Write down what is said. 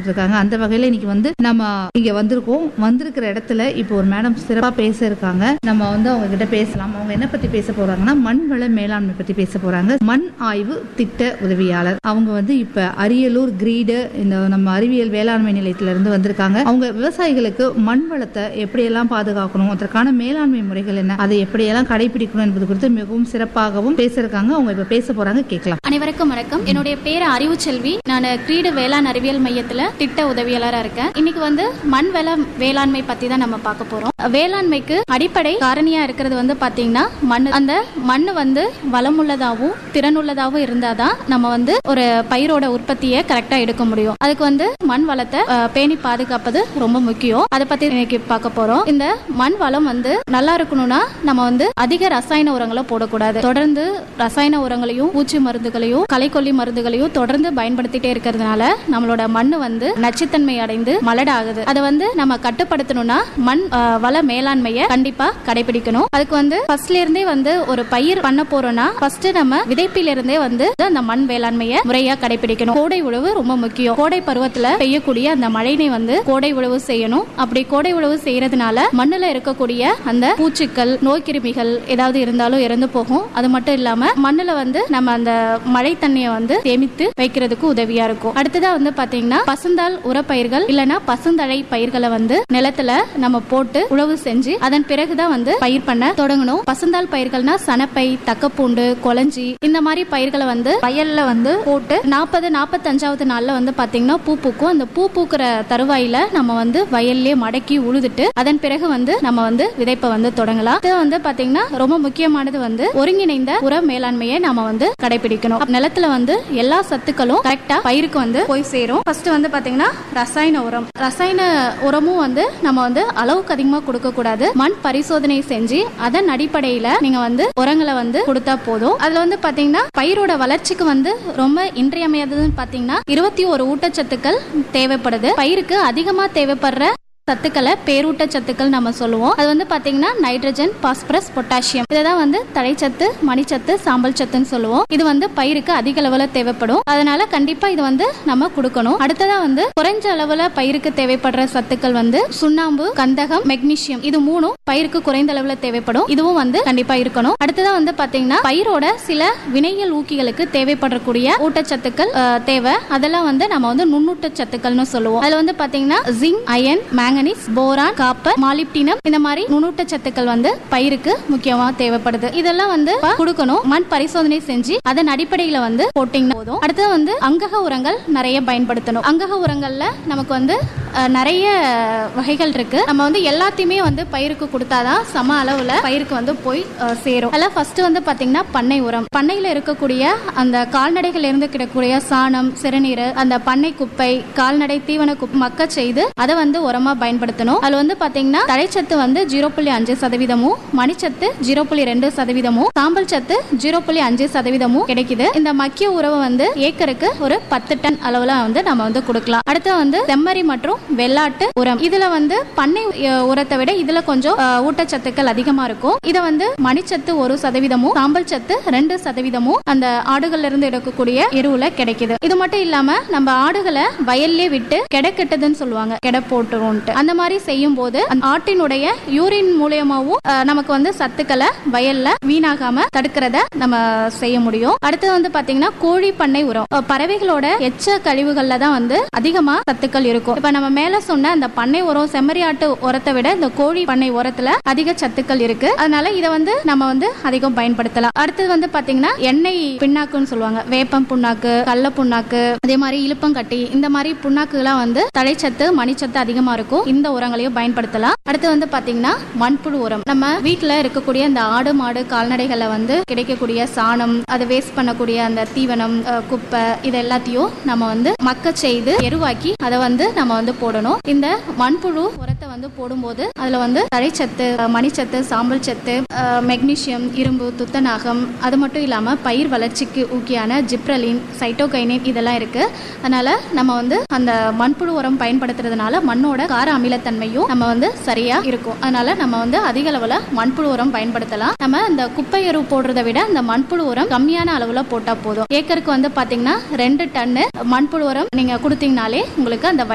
வந்துட்டு இருக்காங்க அந்த வகையில இன்னைக்கு வந்து நம்ம இங்க வந்திருக்கோம் வந்திருக்கிற இடத்துல இப்போ ஒரு மேடம் சிறப்பா பேச இருக்காங்க நம்ம வந்து அவங்க கிட்ட பேசலாம் அவங்க என்ன பத்தி பேச போறாங்கன்னா மண் வள மேலாண்மை பத்தி பேச போறாங்க மண் ஆய்வு திட்ட உதவியாளர் அவங்க வந்து இப்ப அரியலூர் கிரீடு இந்த நம்ம அறிவியல் வேளாண்மை நிலையத்துல இருந்து வந்திருக்காங்க அவங்க விவசாயிகளுக்கு மண் வளத்தை எப்படியெல்லாம் பாதுகாக்கணும் அதற்கான மேலாண்மை முறைகள் என்ன அதை எப்படியெல்லாம் கடைபிடிக்கணும் என்பது குறித்து மிகவும் சிறப்பாகவும் பேசியிருக்காங்க அவங்க இப்ப பேச போறாங்க கேட்கலாம் அனைவருக்கும் வணக்கம் என்னுடைய பேர் அறிவு செல்வி நான் கிரீடு வேளாண் அறிவியல் மையத்துல திட்ட உதவியாளரா இருக்கேன் இன்னைக்கு வந்து மண் வள வேளாண்மை பத்தி தான் நம்ம பார்க்க போறோம் வேளாண்மைக்கு அடிப்படை காரணியா இருக்கிறது வந்து பாத்தீங்கன்னா மண் அந்த மண் வந்து வளமுள்ளதாகவும் திறனுள்ளதாகவும் இருந்தாதான் நம்ம வந்து ஒரு பயிரோட உற்பத்தியை கரெக்டா எடுக்க முடியும் அதுக்கு வந்து மண் வளத்தை அஹ், பேணி பாதுகாப்பது ரொம்ப முக்கியம் அதை பத்தி இன்னைக்கு பார்க்க போறோம் இந்த மண் வளம் வந்து நல்லா இருக்கணும்னா நம்ம வந்து அதிக ரசாயன உரங்களை போடக்கூடாது தொடர்ந்து ரசாயன உரங்களையும் பூச்சி மருந்துகளையும் களைக்கொல்லி மருந்துகளையும் தொடர்ந்து பயன்படுத்திட்டே இருக்கிறதுனால நம்மளோட மண் வந்து நச்சுத்தன்மை அடைந்து மலடாகுது அதை வந்து நம்ம கட்டுப்படுத்தணும்னா மண் அஹ், வள மேலாண்மையை கண்டிப்பா கடைபிடிக்கணும் அதுக்கு வந்து ஃபர்ஸ்ட்ல இருந்தே வந்து ஒரு பயிர் பண்ண போறோம்னா ஃபர்ஸ்ட் நம்ம விதைப்பில இருந்தே வந்து அந்த மண் வேளாண்மையை முறையா கடைபிடிக்கணும் கோடை உழவு ரொம்ப முக்கியம் கோடை பருவத்துல பெய்யக்கூடிய அந்த மழைநீர் வந்து கோடை உழவு செய்யணும் அப்படி கோடை உழவு செய்யறதுனால மண்ணுல இருக்கக்கூடிய அந்த பூச்சிகள் நோய்க்கிருமிகள் ஏதாவது இருந்தாலும் இறந்து போகும் அது மட்டும் இல்லாம மண்ணுல வந்து நம்ம அந்த மழை தண்ணியை வந்து சேமித்து வைக்கிறதுக்கு உதவியா இருக்கும் அடுத்ததா வந்து பாத்தீங்கன்னா பசுந்தாள் உரப்பயிர்கள் இல்லனா பசுந்தழை பயிர்களை வந்து நிலத்துல நம்ம போட்டு உழவு செஞ்சு அதன் பிறகுதான் வந்து பயிர் பண்ண தொடங்கணும் பசுந்தாள் பயிர்கள்னா சனப்பை தக்கப்பூண்டு கொளஞ்சி இந்த மாதிரி பயிர்களை வந்து வயல்ல வந்து போட்டு நாற்பது நாற்பத்தஞ்சாவது நாள்ல வந்து பாத்தீங்கன்னா பூ பூக்கும் அந்த பூ பூக்கிற தருவாயில நம்ம வந்து வயல்லே மடக்கி உழுதுட்டு அதன் பிறகு வந்து நம்ம வந்து விதைப்பை வந்து தொடங்கலாம் இது வந்து பாத்தீங்கன்னா ரொம்ப முக்கியமானது வந்து ஒருங்கிணைந்த உர மேலாண்மையை நாம வந்து கடைபிடிக்கணும் அப்ப நிலத்துல வந்து எல்லா சத்துக்களும் கரெக்டா பயிருக்கு வந்து போய் சேரும் ஃபர்ஸ்ட் வந்து பாத்தீங்கன்னா ரசாயன உரம் ரசாயன உரமும் வந்து நம்ம வந்து அளவுக்கு அதிகமா கொடுக்க கூடாது மண் பரிசோதனை செஞ்சு அதன் அடிப்படையில நீங்க வந்து உரங்களை வந்து கொடுத்தா போதும் அதுல வந்து பாத்தீங்கன்னா பயிரோட வளர்ச்சிக்கு வந்து ரொம்ப இன்றியமையாததுன்னு பாத்தீங்கன்னா இருபத்தி ஒரு ஊட்டச்சத்துக்கள் தேவைப்படுது பயிருக்கு அதிகமா தேவைப்படுற சத்துக்களை பேரூட்டச்சத்துக்கள் நம்ம சொல்லுவோம் அது வந்து பாத்தீங்கன்னா நைட்ரஜன் பாஸ்பரஸ் பொட்டாசியம் இததான் வந்து தழைச்சத்து மணிச்சத்து சாம்பல் சத்துன்னு சொல்லுவோம் இது வந்து பயிருக்கு அதிக அளவுல தேவைப்படும் அதனால கண்டிப்பா இது வந்து நம்ம கொடுக்கணும் அடுத்ததா வந்து குறைஞ்ச அளவுல பயிருக்கு தேவைப்படுற சத்துக்கள் வந்து சுண்ணாம்பு கந்தகம் மெக்னீசியம் இது மூணும் பயிருக்கு குறைந்த அளவுல தேவைப்படும் இதுவும் வந்து கண்டிப்பா இருக்கணும் அடுத்ததா வந்து பாத்தீங்கன்னா பயிரோட சில வினையியல் ஊக்கிகளுக்கு தேவைப்படக்கூடிய ஊட்டச்சத்துக்கள் அஹ், தேவை அதெல்லாம் வந்து நம்ம வந்து நுண்ணூட்டச்சத்துக்கள்னு சொல்லுவோம் அதுல வந்து பாத்தீங்கன்னா zinc iron manganese boron copper molybdenum இந்த மாதிரி நுண்ணூட்டச்சத்துக்கள் வந்து பயிருக்கு முக்கியமா தேவைப்படுது இதெல்லாம் வந்து ப- கொடுக்கணும் மண் பரிசோதனை செஞ்சு அதன் அடிப்படையில வந்து போட்டிங்கன்னா போதும் அடுத்தது வந்து அங்கக உரங்கள் நிறைய பயன்படுத்தணும் அங்கக உரங்கள்ல நமக்கு வந்து அஹ், நிறைய வகைகள் இருக்கு நம்ம வந்து எல்லாத்தையுமே வந்து பயிருக்கு கொடுத்தாதான் சம அளவுல பயிருக்கு வந்து போய் அஹ், சேரும் அதில் ஃபர்ஸ்ட் வந்து பாத்தீங்கன்னா பண்ணை உரம் பண்ணையில இருக்கக்கூடிய அந்த கால்நடைகள் இருந்து கிடக்கூடிய சாணம் சிறுநீர் அந்த பண்ணை குப்பை கால்நடை தீவன குப்பை மக்க செய்து அதை வந்து உரமா பயன்படுத்தணும் அதுல வந்து பாத்தீங்கன்னா தழைச்சத்து வந்து ஜீரோ புள்ளி அஞ்சு சதவீதமும் மணிச்சத்து ஜீரோ புள்ளி ரெண்டு சதவீதமும் சாம்பல் சத்து ஜீரோ புள்ளி அஞ்சு சதவீதமும் கிடைக்குது இந்த மக்கிய உறவு வந்து ஏக்கருக்கு ஒரு பத்து டன் அளவுல வந்து நம்ம வந்து கொடுக்கலாம் அடுத்து வந்து செம்மறி மற்றும் வெள்ளாட்டு உரம் இதுல வந்து பண்ணை அஹ், உரத்தை விட இதுல கொஞ்சம் அஹ், ஊட்டச்சத்துக்கள் அதிகமா இருக்கும் இத வந்து மணிச்சத்து ஒரு சதவீதமும் சாம்பல் சத்து ரெண்டு சதவீதமும் அந்த ஆடுகள்ல இருந்து எடுக்கக்கூடிய எருவுல கிடைக்குது இது மட்டும் இல்லாம நம்ம ஆடுகளை வயல்லே விட்டு கெடை கெட்டதுன்னு சொல்லுவாங்க கெடை போட்டுருவோம்ட்டு அந்த மாதிரி செய்யும் போது அந்த ஆட்டினுடைய யூரின் மூலியமாவும் அஹ், நமக்கு வந்து சத்துக்களை வயல்ல வீணாகாம தடுக்கிறத நம்ம செய்ய முடியும் அடுத்தது வந்து பாத்தீங்கன்னா கோழி பண்ணை உரம் அஹ், பறவைகளோட எச்ச கழிவுகள்ல தான் வந்து அதிகமா சத்துக்கள் இருக்கும் இப்ப நம்ம மேல சொன்ன அந்த பண்ணை உரம் செம்மறியாட்டு உரத்தை விட இந்த கோழி பண்ணை உரத்துல அதிக சத்துக்கள் இருக்கு அதனால இதை வந்து நம்ம வந்து அதிகம் பயன்படுத்தலாம் அடுத்தது வந்து பாத்தீங்கன்னா எண்ணெய் பிண்ணாக்குன்னு சொல்லுவாங்க வேப்பம் புண்ணாக்கு கடல புண்ணாக்கு அதே மாதிரி இழுப்பங்கட்டி இந்த மாதிரி புண்ணாக்குலாம் வந்து தழைச்சத்து மணிச்சத்து அதிகமா இருக்கும் இந்த உரங்களையும் பயன்படுத்தலாம் அடுத்து வந்து பாத்தீங்கன்னா மண்புழு உரம் நம்ம வீட்டுல இருக்கக்கூடிய இந்த ஆடு மாடு கால்நடைகளை வந்து கிடைக்கக்கூடிய சாணம் அதை வேஸ்ட் பண்ணக்கூடிய அந்த தீவனம் அஹ், குப்பை இது எல்லாத்தையும் நம்ம வந்து மக்க செய்து எருவாக்கி அதை வந்து நம்ம வந்து போடணும் இந்த மண்புழு உரத்தை வந்து போடும்போது அதுல வந்து தழைச்சத்து அஹ், மணிச்சத்து சாம்பல் சத்து அஹ், மெக்னீசியம் இரும்பு துத்தநாகம் அது மட்டும் இல்லாம பயிர் வளர்ச்சிக்கு ஊக்கியான ஜிப்ரலின் சைட்டோகைனின் இதெல்லாம் இருக்கு அதனால நம்ம வந்து அந்த மண்புழு உரம் பயன்படுத்துறதுனால மண்ணோட கார அமிலத்தன்மையும் நம்ம வந்து சரியா இருக்கும் அதனால நம்ம வந்து அதிக அளவுல மண்புழு உரம் பயன்படுத்தலாம் நம்ம இந்த குப்பை எரு போடுறதை விட இந்த மண்புழு உரம் கம்மியான அளவுல போட்டா போதும் ஏக்கருக்கு வந்து பாத்தீங்கன்னா ரெண்டு டன்னு மண்புழு உரம் நீங்க கொடுத்தீங்கனாலே உங்களுக்கு அந்த